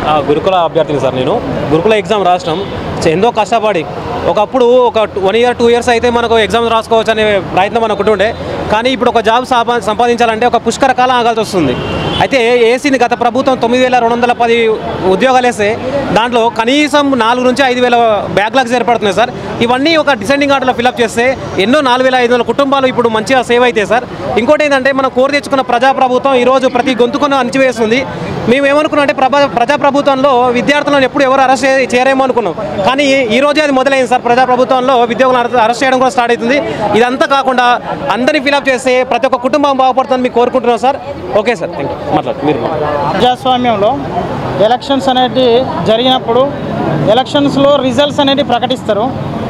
ఆ, గురుకుల అభ్యర్థిని సార్ నేను గురుకుల ఎగ్జామ్ రాసినాం చ- ఎంతో కష్టపడి ఒకప్పుడు ఒక వన్ ఇయర్ టూ ఇయర్స్ అయితే మనకు ఎగ్జామ్స్ రాసుకోవచ్చు అనే ప్రయత్నం మనకు ఉంటుండే కానీ ఇప్పుడు ఒక జాబ్ సంపా సంపాదించాలంటే ఒక పుష్కర కాలం ఆగాల్సి వస్తుంది అయితే ఏసీని గత ప్రభుత్వం తొమ్మిది వేల రెండు వందల పది ఉద్యోగాలు వేస్తే దాంట్లో కనీసం నాలుగు నుంచి ఐదు వేల బ్యాక్లాగ్స్ ఏర్పడుతున్నాయి సార్ ఇవన్నీ ఒక డిసెండింగ్ ఆర్డర్లో ఫిల్అప్ చేస్తే ఎన్నో నాలుగు వేల ఐదు వందల కుటుంబాలు ఇప్పుడు మంచిగా సేవ్ అయితే సార్ ఇంకోటి ఏంటంటే మనం కోరి తెచ్చుకున్న ప్రజాప్రభుత్వం ఈరోజు ప్రతి గొంతుకును అణిచివేస్తుంది మేము ఏమనుకున్నాం అంటే ప్రభా ప్రజాప్రభుత్వంలో విద్యార్థులను ఎప్పుడు ఎవరు అరెస్ట్ చే- చేయరేమో అనుకున్నాం కానీ ఈ రోజే అది మొదలైంది సార్ ప్రజాప్రభుత్వంలో విద్యార్థులను అరెస్ట్- అరెస్ట్ చేయడం కూడా స్టార్ట్ అవుతుంది ఇదంతా కాకుండా అందరినీ ఫిల్అప్ చేస్తే ప్రతి ఒక్క కుటుంబం బాగుపడుతుందని మీకు కోరుకుంటున్నాం sir okay sir thank you మాట్లాడు మీరు మాట్లాడండి. ప్రజాస్వామ్యంలో ఎలక్షన్స్ అనేటి జరిగినప్పుడు ఎలక్షన్స్లో రిజల్ట్స్ అనేవి ప్రకటిస్తారు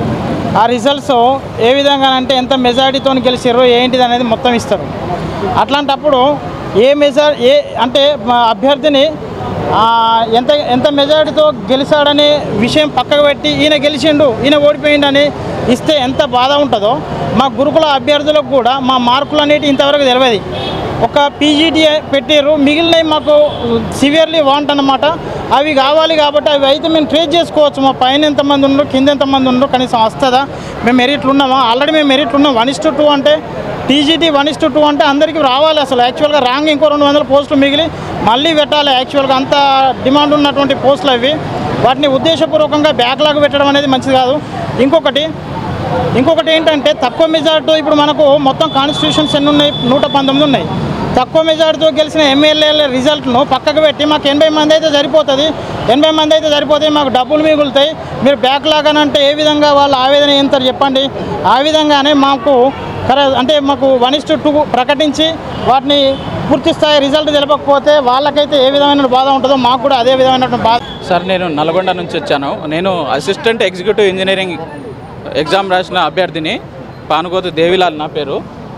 ఆ రిజల్ట్స్ ఏ విధంగా అంటే ఎంత మెజారిటీతో గెలిచారో ఏంటిది అనేది మొత్తం ఇస్తారు అట్లాంటప్పుడు ఏ మెజార్ ఏ అంటే మా అభ్యర్థిని ఆ, ఎంత ఎంత మెజారిటీతో గెలిచాడనే విషయం పక్కకు పెట్టి ఈయన గెలిచిండు ఈయన ఓడిపోయిండని ఇస్తే ఎంత బాధ ఉంటుందో మా గురుకుల అభ్యర్థులకు కూడా మా మార్కులు అనేవి ఇంతవరకు తెలియదు ఒక పీజీటీ పెట్టారు మిగిలినవి మాకు సివియర్లీ వాంట్ అన్నమాట అవి కావాలి కాబట్టి అవి అయితే మేము ట్రేస్ చేసుకోవచ్చు మా పైన ఎంతమంది ఉండరు కింద ఎంతమంది ఉండరు కనీసం వస్తుందా మేము మెరిట్లు ఉన్నామా ఆల్రెడీ మేము మెరిట్లు ఉన్నాం వన్ ఇస్ టు టూ అంటే TGT one is to two అంటే అందరికీ రావాలి అసలు యాక్చువల్గా రాంగ్ ఇంకో రెండు వందల పోస్టులు మిగిలి మళ్ళీ పెట్టాలి యాక్చువల్గా అంత డిమాండ్ ఉన్నటువంటి పోస్టులు అవి వాటిని ఉద్దేశపూర్వకంగా బ్యాక్లాగ్ పెట్టడం అనేది మంచిది కాదు ఇంకొకటి ఇంకొకటి ఏంటంటే తక్కువ మెజార్టీతో ఇప్పుడు మనకు మొత్తం కాన్స్టిట్యూషన్స్ ఎన్ని ఉన్నాయి నూట పంతొమ్మిది ఉన్నాయి తక్కువ మెజార్టీతో గెలిచిన ఎమ్మెల్యేల రిజల్ట్ను పక్కకు పెట్టి మాకు ఎనభై మంది అయితే సరిపోతుంది ఎనభై మంది అయితే సరిపోతాయి మాకు డబ్బులు మిగులుతాయి మీరు బ్యాక్లాగ్ అని అంటే ఏ విధంగా వాళ్ళు ఆవేదన ఏంటారు చెప్పండి ఆ విధంగానే మాకు కరె అంటే మాకు వన్ ఇస్ టూ ప్రకటించి వాటిని పూర్తి స్థాయి రిజల్ట్ తెలపకపోతే వాళ్ళకైతే ఏ విధమైన బాధ ఉంటుందో మాకు కూడా అదే విధమైనటువంటి బాధ సార్ నేను నల్గొండ నుంచి వచ్చాను నేను అసిస్టెంట్ ఎగ్జిక్యూటివ్ ఇంజనీరింగ్ ఎగ్జామ్ రాసిన అభ్యర్థిని పానుగోతు దేవిలాల్ నా పేరు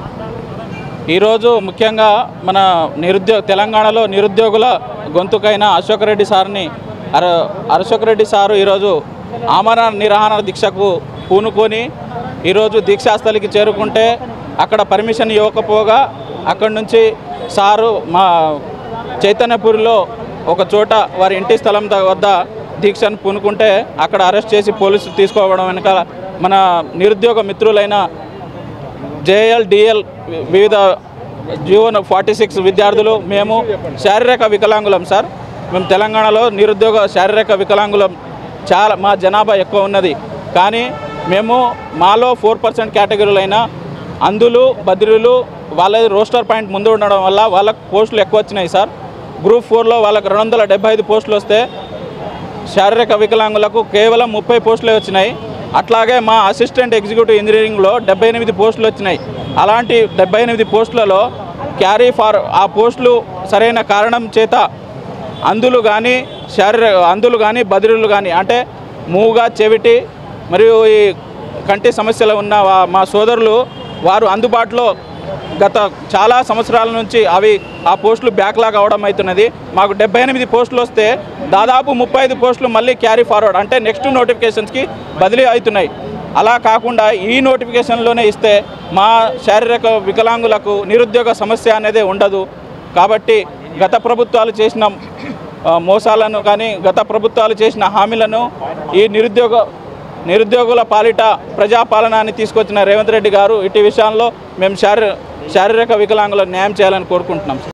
ఈరోజు ముఖ్యంగా మన నిరుద్యోగ తెలంగాణలో నిరుద్యోగుల గొంతుకైన అశోక్ రెడ్డి సార్ని అర అశోక్ రెడ్డి సారు ఈరోజు ఆమరణ నిరాహార దీక్షకు పూనుకొని ఈరోజు దీక్షాస్థలికి చేరుకుంటే అక్కడ పర్మిషన్ ఇవ్వకపోగా అక్కడి నుంచి సారు మా చైతన్యపూరిలో ఒక చోట వారి ఇంటి స్థలం ద- వద్ద దీక్షను పూనుకుంటే అక్కడ అరెస్ట్ చేసి పోలీసులు తీసుకోవడం వెనక మన నిరుద్యోగ మిత్రులైన జేఎల్ డిఎల్ వివిధ జీవన ఫార్టీ సిక్స్ విద్యార్థులు మేము శారీరక వికలాంగులం సార్ మేము తెలంగాణలో నిరుద్యోగ శారీరక వికలాంగులం చాలా మా జనాభా ఎక్కువ ఉన్నది కానీ మేము మాలో ఫోర్ పర్సెంట్ కేటగిరీలైన అందులు బద్రులు వాళ్ళ రోస్టర్ పాయింట్ ముందు ఉండడం వల్ల వాళ్ళకు పోస్టులు ఎక్కువ వచ్చినాయి సార్ గ్రూప్ ఫోర్లో వాళ్ళకి రెండు వందల డెబ్బై ఐదు పోస్టులు వస్తే శారీరక వికలాంగులకు కేవలం ముప్పై పోస్టులే వచ్చినాయి అట్లాగే మా అసిస్టెంట్ ఎగ్జిక్యూటివ్ ఇంజనీరింగ్లో డెబ్బై ఎనిమిది పోస్టులు వచ్చినాయి అలాంటి డెబ్బై ఎనిమిది పోస్టులలో క్యారీ ఫార్ ఆ పోస్టులు సరైన కారణం చేత అందులు కానీ శారీరక అందులు కానీ బదిలీలు కానీ అంటే మూగా చెవిటి మరియు ఈ కంటి సమస్యలు ఉన్న వా- మా సోదరులు వారు అందుబాటులో గత చాలా సంవత్సరాల నుంచి అవి ఆ పోస్టులు బ్యాక్లాగ్ అవడం అవుతున్నది మాకు డెబ్బై ఎనిమిది పోస్టులు వస్తే దాదాపు ముప్పై ఐదు పోస్టులు మళ్ళీ క్యారీ ఫార్వర్డ్ అంటే నెక్స్ట్ నోటిఫికేషన్స్కి బదిలీ అవుతున్నాయి అలా కాకుండా ఈ నోటిఫికేషన్లోనే ఇస్తే మా శారీరక వికలాంగులకు నిరుద్యోగ సమస్య అనేది ఉండదు కాబట్టి గత ప్రభుత్వాలు చేసిన ఆ, మోసాలను కానీ గత ప్రభుత్వాలు చేసిన హామీలను ఈ నిరుద్యోగ నిరుద్యోగుల పాలిట ప్రజాపాలనాన్ని తీసుకొచ్చిన రేవంత్ రెడ్డి గారు ఇటు విషయాల్లో మేము శారీ శారీరక వికలాంగులకు న్యాయం చేయాలని కోరుకుంటున్నాం